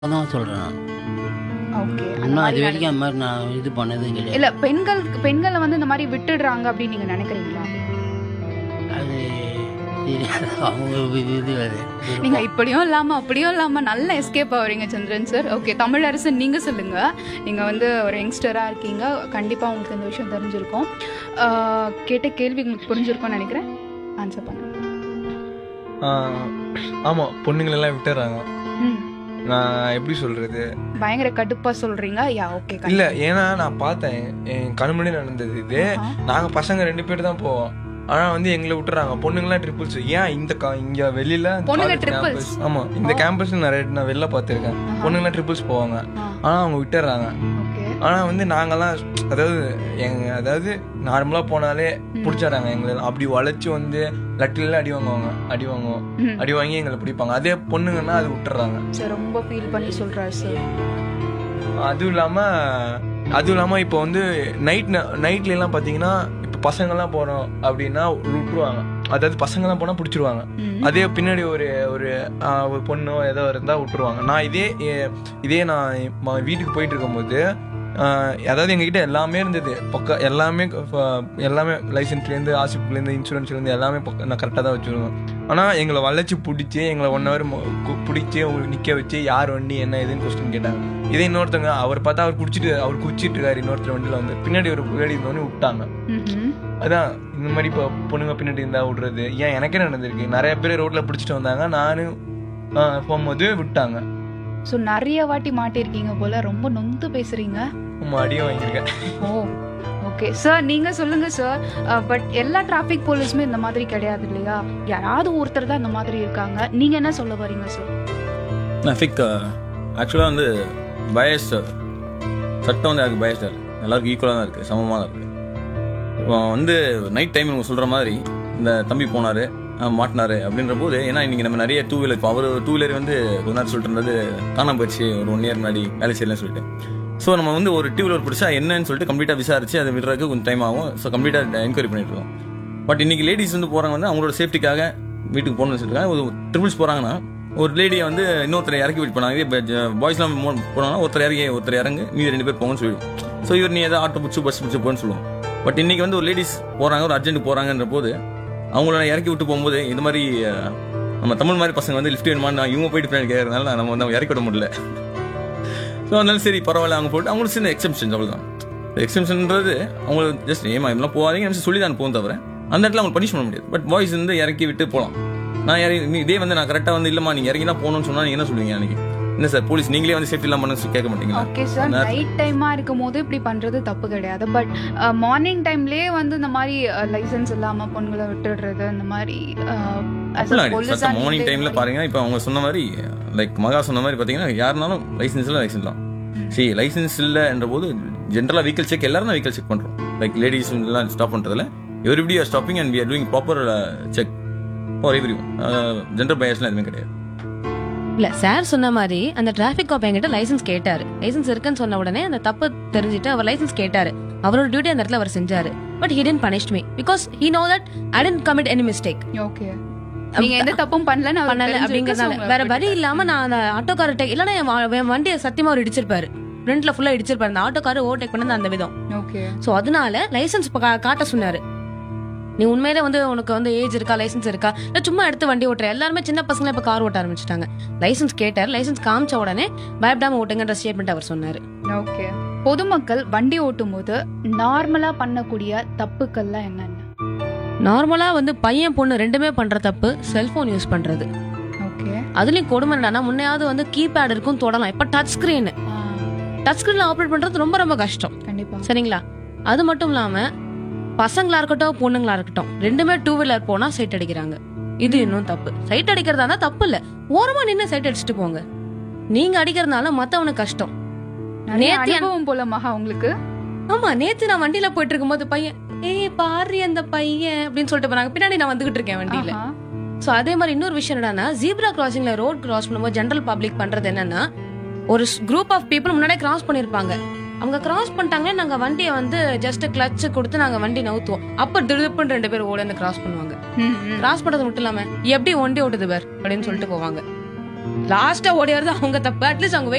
தான் சொல்கிறேன் ஓகே அந்த இன்னும் அது மாதிரி வரைக்கும் அந்த மாதிரி நான் இது பண்ணதே கிடையாது இல்ல பெண்கள் பெண்களை வந்து இந்த மாதிரி விட்டுடுறாங்க அப்படின்னு நீங்க நினைக்கிறீங்களா அது சரி அவங்க இது இது வேறு நீங்க இப்படியும் இல்லாம அப்படியும் இல்லாம நல்ல எஸ்கேப் ஆகுறீங்க சந்திரன் சார் ஓகே தமிழரசன் நீங்க சொல்லுங்க நீங்க வந்து ஒரு யங்ஸ்டரா இருக்கீங்க கண்டிப்பா உங்களுக்கு இந்த விஷயம் தெரிஞ்சிருக்கும் ஆஹ் கேட்ட கேள்வி உங்களுக்கு புரிஞ்சிருக்கும்னு நினைக்கிறேன் ஆன்சர் பண்ணுங்க ஆமாம் பொண்ணுங்களெல்லாம் விட்டுறாங்க ம். நான் எப்படி சொல்கிறது பயங்கர கடுப்பா சொல்றீங்க யா ஓகே இல்லை ஏன்னா நான் பார்த்தேன் என் கண்முடி நடந்தது இது நாங்கள் பசங்க ரெண்டு பேர் தான் போவோம் ஆனால் வந்து எங்களை விட்டுறாங்க பொண்ணுங்களாம் ட்ரிபிள்ஸ் ஏன் இந்த கா இங்கே வெளியில பொண்ணுங்க college triples? campus- ஆமா இந்த கேம்பஸ் நிறைய நான் வெளில பார்த்துருக்கேன் பொண்ணுங்களாம் ட்ரிபிள்ஸ் போவாங்க ஆனால் அவங்க விட்டுறாங்க ஓகே ஆனால் வந்து நாங்கெல்லாம் அதாவது எங்க அதாவது நார்மலாக போனாலே பிடிச்சாராங்க எங்களை அப்படி வளைச்சு வந்து லட்டில அடி வாங்குவாங்க அடி வாங்குவோம் ம். அடி வாங்கி எங்களை பிடிப்பாங்க அதே பொண்ணுங்கன்னா அது விட்டுறாங்க சார் ரொம்ப ஃபீல் பண்ணி சொல்றாரு சார் அதுவும் இல்லாமல் அதுவும் இல்லாமல் இப்போ வந்து நைட் நைட்ல எல்லாம் பார்த்தீங்கன்னா இப்போ பசங்கெல்லாம் போகிறோம் அப்படின்னா விட்டுருவாங்க அதாவது பசங்கெல்லாம் போனால் பிடிச்சிருவாங்க ம். அதே பின்னாடி ஒரு ஒரு ஆ, ஒரு பொண்ணோ ஏதோ இருந்தால் விட்டுருவாங்க நான் இதே எ- இதே நான் ம- வீட்டுக்கு போயிட்டு இருக்கும்போது ஆ, அதாவது எங்ககிட்ட எல்லாமே இருந்தது பக்கம் எல்லாமே ஃப- எல்லாமே லைசன்ஸ்லேருந்து ஆசிப்லேருந்து இன்சூரன்ஸ்லேருந்து எல்லாமே பக்கம் நான் கரெக்டாக தான் வச்சுருவேன் ஆனால் எங்களை வளைச்சி பிடிச்சி எங்களை ஒன் ஹவர் பிடிச்சி உங்களுக்கு நிற்க வச்சு யார் வண்டி என்ன ஏதுன்னு கொஸ்டின் கேட்டாங்க இதே இன்னொருத்தவங்க அவர் பார்த்தா அவர் குடிச்சிட்டு அவர் குடிச்சிட்டு இருக்காரு இன்னொருத்தர் வண்டியில் வந்து பின்னாடி ஒரு பின்னாடி இருந்தோடனே விட்டாங்க ம்ஹும். அதான் இந்த மாதிரி இப்போ பொண்ணுங்க பின்னாடி இருந்தா விடுறது ஏன் எனக்கே நடந்திருக்கு நிறைய பேர் ரோட்ல பிடிச்சிட்டு வந்தாங்க நானும் ஆ, போகும்போது விட்டாங்க ஸோ நிறைய வாட்டி மாட்டிருக்கீங்க போல ரொம்ப நொந்து பேசுறீங்க நம்ம அடியும் வாங்கியிருக்கேன் ஓ ஓகே சார் நீங்க சொல்லுங்க சார் பட் எல்லா டிராஃபிக் போலீஸுமே இந்த மாதிரி கிடையாது இல்லையா யாராவது ஒருத்தர் தான் இந்த மாதிரி இருக்காங்க நீங்க என்ன சொல்ல வரீங்க சார் நான் ஃபிக் ஆக்சுவலாக வந்து பயஸ்ட் சட்டம் வந்து எனக்கு பயஸ்டாக இருக்குது எல்லாருக்கும் ஈக்குவலாக தான் இருக்குது சமமாக தான் இருக்குது இப்போ வந்து நைட் டைம் இவங்க சொல்கிற மாதிரி இந்த தம்பி போனார் மாட்டினாரு அப்படின்ற போது ஏன்னா இன்னைக்கு நம்ம நிறைய டூ வீலர் இப்போ அவர் டூ வீலர் வந்து கொஞ்ச நேரம் சொல்லிட்டு இருந்தது காணாம போயிடுச்சு ஒரு ஒன் இயர் முன்னாடி வேலை செய்யலன்னு சொல்லிட்டு ஸோ நம்ம வந்து ஒரு டூ வீலர் பிடிச்சா என்னன்னு சொல்லிட்டு கம்ப்ளீட்டாக விசாரிச்சு அதை விடுறதுக்கு கொஞ்சம் டைம் ஆகும் ஸோ கம்ப்ளீட்டாக என்கொயரி பண்ணிட்டு இருக்கோம் பட் இன்னைக்கு லேடிஸ் வந்து போகிறாங்க வந்து அவங்களோட சேஃப்டிக்காக வீட்டுக்கு போகணும்னு சொல்லிட்டு ஒரு ட்ரிபிள்ஸ் போகிறாங்கன்னா ஒரு லேடியை வந்து இன்னொருத்தரை இறக்கி விட்டு போனாங்க இதே பாய்ஸ்லாம் போனாங்கன்னா ஒருத்தர் இறங்கி ஒருத்தர் இறங்கு மீதி ரெண்டு பேர் போங்கன்னு சொல்லிடும் ஸோ இவர் நீ ஏதாவது ஆட்டோ பிடிச்சி பஸ் பிடிச்சி போன்னு சொல்லுவோம் பட் இன்னைக்கு வந்து ஒரு லேடிஸ் போகிறாங்க ஒரு அர்ஜென்ட் போகிறாங்கன்ற போது அவங்கள இறக்கி விட்டு போகும்போது இந்த மாதிரி அஹ், நம்ம தமிழ் மாதிரி பசங்க வந்து லிஃப்ட் வேணுமா இவங்க போயிட்டு பின்னாடி கேட்கறதுனால நம்ம வந்து அவங்க இறக்கி விட முடியல ஸோ அதனால சரி பரவாயில்ல அவங்க போட்டு அவங்களுக்கு சின்ன எக்ஸம்ஷன் அவ்வளோதான் எக்ஸம்ஷன்ன்றது அவங்களுக்கு ஜஸ்ட் ஏமா இதெல்லாம் போகாதீங்க நினச்சி சொல்லி தான் போகும் தவிர அந்த இடத்துல அவங்க பனிஷ் பண்ண முடியாது பட் பாய்ஸ் வந்து இறக்கி விட்டு போகலாம் நான் இறங்கி நீ இதே வந்து நான் கரெக்டாக வந்து இல்லைம்மா நீங்கள் இறங்கி தான் போகணும்னு சொன்னால் நீங்கள் என்ன சொல்லுவீங்க அன்னைக்கு என்ன சார் போலீஸ் நீங்களே வந்து சேஃப்டி இல்லாமல் பண்ண கேட்க மாட்டீங்களா ஓகே சார் நைட் டைமா இருக்கும் போது இப்படி பண்றது தப்பு கிடையாது பட் மார்னிங் டைம்லயே வந்து இந்த மாதிரி லைசென்ஸ் இல்லாம பொண்ணுங்களை விட்டுடுறது இந்த மாதிரி அப்படிலாம் மார்னிங் டைம்ல பாருங்க இப்போ அவங்க சொன்ன மாதிரி லைக் மகா சொன்ன மாதிரி பார்த்தீங்கன்னா யாருனாலும் லைசன்ஸ் இல்லை லைசன்ஸ் தான் சரி லைசன்ஸ் இல்லைன்ற போது ஜென்ரலாக வெஹிக்கல் செக் எல்லாரும் தான் வெஹிக்கல் செக் பண்ணுறோம் லைக் லேடிஸ் எல்லாம் ஸ்டாப் பண்ணுறதுல everybody are stopping and we are doing proper check for every gender பயர்ஸ்லாம் எதுவுமே கிடையாது இல்ல சார் சொன்ன மாதிரி அந்த டிராபிக் காப் என்கிட்ட லைசன்ஸ் கேட்டாரு லைசன்ஸ் இருக்குன்னு சொன்ன உடனே அந்த தப்பு தெரிஞ்சுட்டு அவர் லைசன்ஸ் கேட்டாரு அவரோட டியூட்டி அந்த இடத்துல அவர் செஞ்சாரு but he didn't punish me because he know that I didn't commit any mistake okay நீங்க எந்த தப்பும் பண்ணலன்னு அவருக்கு பண்ணல தெரிஞ்சிருக்கு, so அப்படிங்கறதுனால உங்களை வேற வழி விட்டுட்டாரு. இல்லாம நான் அந்த ஆட்டோக்காரர்கிட்ட இல்லைன்னா என் வா- என் வண்டியை சத்தியமா அவர் இடிச்சிருப்பாரு ஃப்ரண்ட்ல ஃபுல்லா இடிச்சிருப்பாரு அந்த ஆட்டோக்காரர் ஓவர்டேக் பண்ணது அந்த விதம் ஓகே சோ அதனால லைசன்ஸ் காட்ட சொன்னாரு நீ உண்மையிலே வந்து உனக்கு வந்து ஏஜ் இருக்கா லைசன்ஸ் இருக்கா இல்ல சும்மா எடுத்து வண்டி ஓட்டுற எல்லாருமே சின்ன பசங்களே இப்ப கார் ஓட்ட ஆரம்பிச்சிட்டாங்க லைசன்ஸ் கேட்டார் லைசன்ஸ் காமிச்ச உடனே பயப்படாம ஓட்டுங்கன்ற ஸ்டேட்மெண்ட் அவர் சொன்னாரு ஓகே பொதுமக்கள் வண்டி ஓட்டும் போது நார்மலா பண்ணக்கூடிய தப்புக்கள்லாம் என்னென்ன நார்மலா வந்து பையன் பொண்ணு ரெண்டுமே பண்ற தப்பு செல்போன் யூஸ் பண்றது ஓகே அதுலயும் கொடுமை என்னன்னா முன்னையாவது வந்து கீபேட் இருக்கும் தொடலாம் இப்ப டச் ஸ்கிரீன் டச் ஸ்கிரீன்ல ஆப்ரேட் பண்றது ரொம்ப ரொம்ப கஷ்டம் கண்டிப்பா சரிங்களா அது மட்டும் இல்லாம பசங்களா இருக்கட்டும் பொண்ணுங்களா இருக்கட்டும் ரெண்டுமே டூ வீலர் போனா சைட் அடிக்கிறாங்க இது இன்னும் தப்பு சைட் அடிக்கிறதா இருந்தா தப்பு இல்ல ஓரமா நின்னு சைட் அடிச்சுட்டு போங்க நீங்க அடிக்கிறதுனால மத்தவனுக்கு கஷ்டம் நிறைய நேத்து என்- அனுபவம் போல மகா உங்களுக்கு ஆமா நேத்து நான் வண்டியில போயிட்டு இருக்கும்போது பையன் ஏய் பாரு அந்த பையன் அப்படின்னு சொல்லிட்டு போனாங்க பின்னாடி நான் வந்துகிட்டு இருக்கேன் வண்டியில ஆஹா. சோ அதே மாதிரி இன்னொரு விஷயம் என்னன்னா ஜீப்ரா கிராசிங்ல ரோட் கிராஸ் பண்ணும்போது ஜென்ரல் பப்ளிக் பண்றது என்னன்னா ஒரு குரூப் ஆஃப் பீப்புள் முன்னாடியே கிராஸ் பண்ணிருப்பாங்க அவங்க கிராஸ் பண்ணிட்டாங்கன்னா நாங்க வண்டியை வந்து ஜஸ்ட் கிளட்ச் கொடுத்து நாங்க வண்டி நவுத்துவோம் அப்ப திடுப்புன்னு ரெண்டு பேர் ஓடி வந்து கிராஸ் பண்ணுவாங்க ம், ம். கிராஸ் பண்றது மட்டும் இல்லாம எப்படி ஒண்டி ஓட்டுது பார் அப்படின்னு சொல்லிட்டு போவாங்க லாஸ்டா ஓடி வரது அவங்க தப்பு அட்லீஸ்ட் அவங்க